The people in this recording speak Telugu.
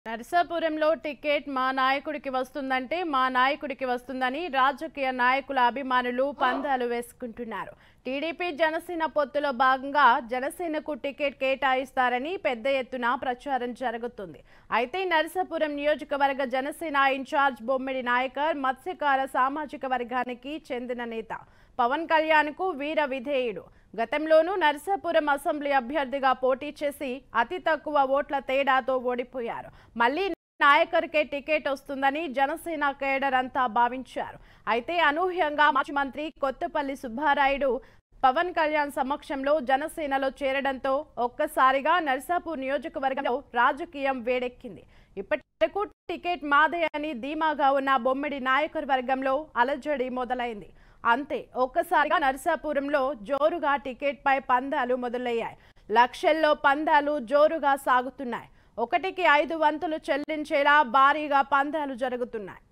నరసాపురంలో టికెట్ మా నాయకుడికి వస్తుందంటే మా నాయకుడికి వస్తుందని రాజకీయ నాయకుల అభిమానులు పందాలు వేసుకుంటున్నారు టీడీపీ జనసేన పొత్తులో భాగంగా జనసేనకు టికెట్ కేటాయిస్తారని పెద్ద ఎత్తున ప్రచారం జరుగుతుంది అయితే నరసాపురం నియోజకవర్గ జనసేన ఇన్ఛార్జ్ బొమ్మిడి నాయకర్ మత్స్యకార సామాజిక వర్గానికి చెందిన నేత పవన్ కళ్యాణ్కు వీర విధేయుడు గతంలోనూ నరసాపురం అసెంబ్లీ అభ్యర్థిగా పోటీ చేసి అతి తక్కువ ఓట్ల తేడాతో ఓడిపోయారు మళ్ళీ నాయకర్కే టికెట్ వస్తుందని జనసేన కేడర్ అంతా భావించారు అయితే అనూహ్యంగా మాజీ మంత్రి కొత్తపల్లి సుబ్బారాయుడు పవన్ కళ్యాణ్ సమక్షంలో జనసేనలో చేరడంతో ఒక్కసారిగా నర్సాపూర్ నియోజకవర్గంలో రాజకీయం వేడెక్కింది ఇప్పటివరకు టికెట్ మాదే అని ధీమాగా ఉన్న బొమ్మిడి నాయకర్ వర్గంలో అలజడి మొదలైంది అంతే ఒక్కసారిగా నర్సాపురంలో జోరుగా టికెట్ పై పందాలు మొదలయ్యాయి లక్షల్లో పందాలు జోరుగా సాగుతున్నాయి ఒకటికి ఐదు వంతులు చెల్లించేలా భారీగా పందాలు జరుగుతున్నాయి